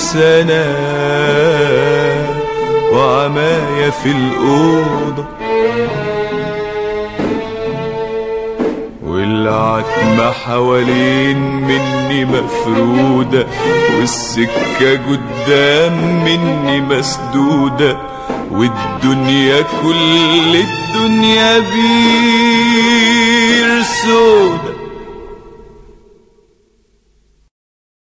سنة وعماية في الأوضة والعتمة حوالين مني مفرودة والسكة قدام مني مسدودة والدنيا كل الدنيا بير سودة